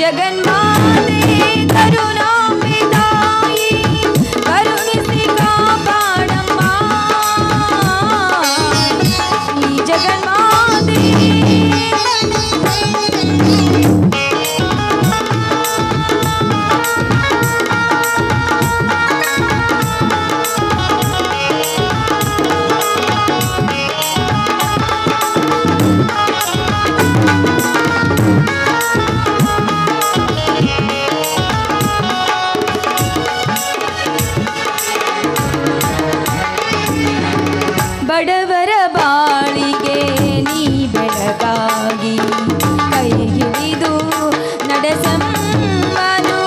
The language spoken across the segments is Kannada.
ಜಗನ್ಮಾತೆ ಕರುಣಾಂಬೆ ತಾಯಿ ಕರುಣಿಸಿ ಕಾಪಾಡಮ್ಮ ಶ್ರೀ ಜಗನ್ಮಾತೆ ಬಡವರ ಬಾಳಿಗೆ ನೀ ಬೆಳಕಾಗಿ ಕೈ ಹಿಡಿದು ನಡೆಸಮ್ಮನು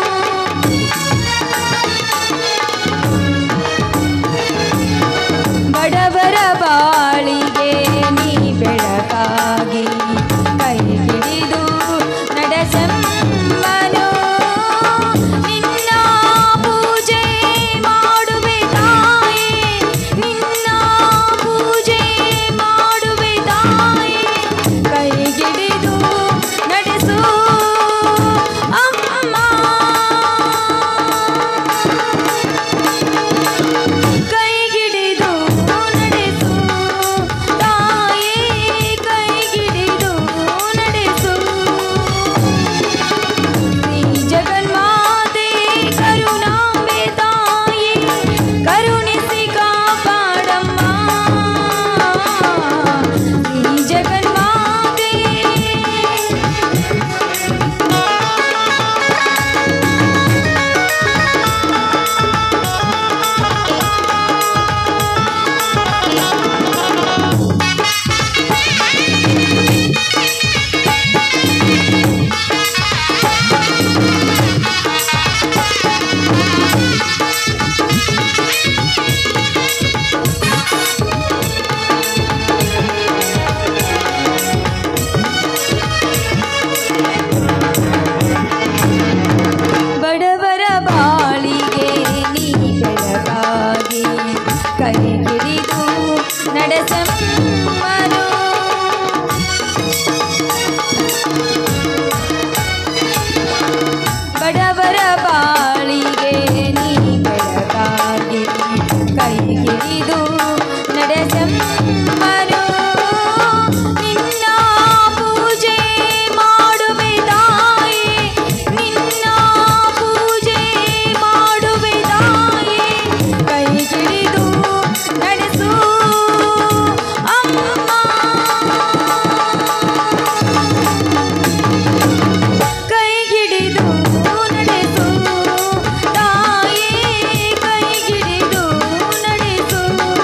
ಬಡವರ ಬಾಳಿಗೆ ನೀ ಬೆಳಕಾಗಿ ಕೈ ಹಿಡಿದು ನಡೆಸಮ್ಮನು ನಿನ್ನ ಪೂಜೆ ಮಾಡುವೆ ತಾಯಿ ನಿನ್ನ ಪೂಜೆ ಮಾಡುವೆ ತಾಯಿ ಕೈ ಹಿಡಿದು ನಡೆಸು ಅಮ್ಮ ಕೈ ಹಿಡಿದು ನಡೆಸು ತಾಯಿ ಕೈ ಹಿಡಿದು ನಡೆಸು ಶ್ರೀ ಜಗನ್ಮಾತೆ ಕರುಣಾಂಬೆ ತಾಯಿ ಕರುಣಿಸಿ ಕಾಪಾಡಮ್ಮ ಶ್ರೀ ಜಗನ್ಮಾತೆ ಬಡವರ ಬಾಳಿಗೆ ನೀ ಬೆಳಕಾಗಿ ಕೈ ಹಿಡಿದು ನಡೆಸಮ್ಮನು ಬಡವರ ಬಾಳಿಗೆ ನೀ ಬೆಳಕಾಗಿ ಕೈ ಹಿಡಿದು ನಡೆಸಮ್ಮನು ನಿನ್ನ ಪೂಜೆ ಮಾಡುವೆ ತಾಯಿ ನಿನ್ನ ಪೂಜೆ ಮಾಡುವೆ ತಾಯಿ ಕೈ ಹಿಡಿದು ನಡೆಸು ಅಮ್ಮ ಕೈ ಹಿಡಿದು ನಡೆಸು ತಾಯಿ ಕೈ ಹಿಡಿದು ನಡೆಸು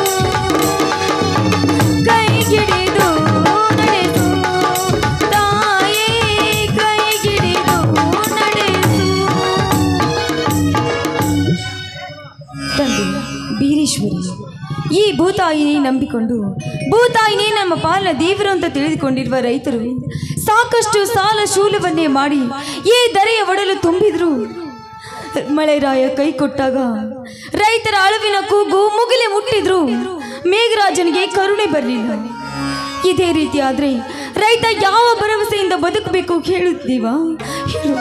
ಕೈ ಹಿಡಿದು ನಡೆಸು ತಾಯಿ ಕೈ ಹಿಡಿದು ನಡೆಸು ತಂದೆ ಬೀರೇಶ್ವರಿ ಈ ಭೂತಾಯಿನೇ ನಂಬಿಕೊಂಡು ಭೂತಾಯಿನೇ ನಮ್ಮ ಪಾಲನ ದೇವರು ಅಂತ ತಿಳಿದುಕೊಂಡಿರುವ ರೈತರು ಸಾಕಷ್ಟು ಸಾಲ ಶೂಲವನ್ನೇ ಮಾಡಿ ಈ ದರೆಯ ಒಡಲು ತುಂಬಿದ್ರು ಮಳೆರಾಯ ಕೈ ಕೊಟ್ಟಾಗ ರೈತರ ಅಳವಿನ ಕೂಗು ಮುಗಿಲೆ ಮುಟ್ಟಿದ್ರು ಮೇಘರಾಜನಿಗೆ ಕರುಣೆ ಬರಲಿಲ್ಲ ಇದೇ ರೀತಿ ಆದ್ರೆ ರೈತ ಯಾವ ಭರವಸೆಯಿಂದ ಬದುಕಬೇಕು ಹೇಳುತ್ತೀವಾ ಹೇಳು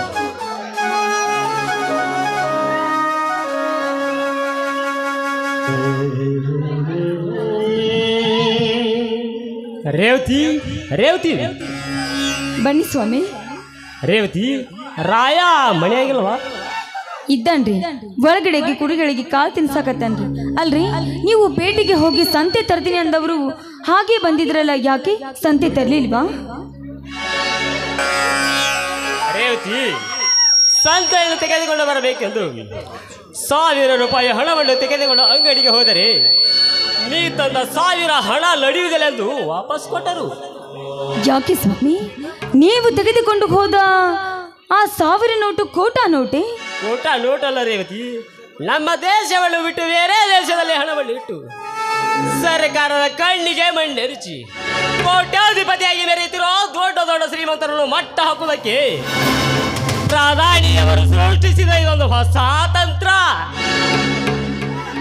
ರೇವತಿ ರೇವತಿ ಬನ್ನಿ ಸ್ವಾಮಿ ರೇವತಿ ರಾಯ ಮನೆಯಾಗಿಲ್ವಾ ಇದ್ದಾನ್ರಿ ಒಳಗಡೆಗೆ ಕುರಿಗಳಿಗೆ ಕಾಲು ತಿನ್ಸಾಕತ್ತಾನ್ರಿ ಅಲ್ರಿ ನೀವು ಪೇಟೆಗೆ ಹೋಗಿ ಸಂತೆ ತರ್ತೀನಿ ಅಂದವರು ಹಾಗೆ ಬಂದಿದ್ರಲ್ಲ ಯಾಕೆ ಸಂತೆ ತರ್ಲಿಲ್ವಾ ರೇವತಿ ಸಂತೆಯನ್ನು ತೆಗೆದುಕೊಂಡು ಬರಬೇಕೆಂದು ಸಾವಿರ ರೂಪಾಯಿ ಹಣವನ್ನು ತೆಗೆದುಕೊಂಡು ಅಂಗಡಿಗೆ ಹೋದರೆ ನೀ ತಂದ ಸಾವಿರ ಹಣ ನಡೆಯುವುದಿಲ್ಲ ಎಂದು ವಾಪಸ್ ಕೊಟ್ಟರು ಯಾಕೆ ಸ್ವಾಮಿ ನೀವು ತೆಗೆದುಕೊಂಡು ಹೋದ ಆ ಸಾವಿರ ನೋಟು ಕೋಟಾ ನೋಟೆ ಊಟ ನೋಟಲ್ಲ ರೇವತಿ ನಮ್ಮ ದೇಶವನ್ನು ಬಿಟ್ಟು ಬೇರೆ ದೇಶದಲ್ಲಿ ಹಣವನ್ನು ಇಟ್ಟು ಸರ್ಕಾರದ ಕಣ್ಣಿಗೆ ಮಣ್ಣೆರಚಿ ಕೋಟ್ಯಾಧಿಪತಿಯಾಗಿ ಮೆರೆಯುತ್ತಿರೋ ದೊಡ್ಡ ದೊಡ್ಡ ಶ್ರೀಮಂತರನ್ನು ಮಟ್ಟ ಹಾಕುವುದಕ್ಕೆ ಪ್ರಧಾನಿಯವರು ಸೃಷ್ಟಿಸಿದ ಇದೊಂದು ಹೊಸ ತಂತ್ರ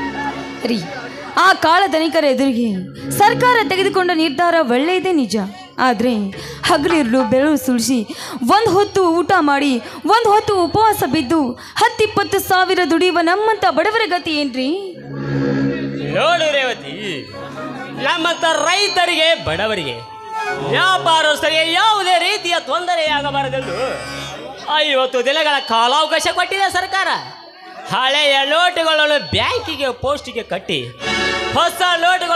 ರೀ ಆ ಕಾಳಧನಿಕರ ಎದುರಿಗೆ ಸರ್ಕಾರ ತೆಗೆದುಕೊಂಡ ನಿರ್ಧಾರ ಒಳ್ಳೆಯದೇ ನಿಜ ಆದರೆ ಹಗಲಿರುಳು ಬೆರಳು ಸುಳಿಸಿ ಒಂದು ಹೊತ್ತು ಊಟ ಮಾಡಿ ಒಂದು ಹೊತ್ತು ಉಪವಾಸ ಬಿದ್ದು ಹತ್ತಿಪ್ಪತ್ತು ಸಾವಿರ ದುಡಿಯುವ ನಮ್ಮಂಥ ಬಡವರ ಗತಿ ಏನ್ರಿ ನೋಡು ರೇವತಿ ನಮ್ಮಂತ ರೈತರಿಗೆ ಬಡವರಿಗೆ ವ್ಯಾಪಾರಸ್ಥರಿಗೆ ಯಾವುದೇ ರೀತಿಯ ತೊಂದರೆಯಾಗಬಾರದೆಂದು ಐವತ್ತು ದಿನಗಳ ಕಾಲಾವಕಾಶ ಕೊಟ್ಟಿದೆ ಸರ್ಕಾರ ಹಳೆಯ ನೋಟುಗಳನ್ನು ಬ್ಯಾಂಕಿಗೆ ಪೋಸ್ಟಿಗೆ ಕಟ್ಟಿ ಹೊಸ ನೋಟುಗಳು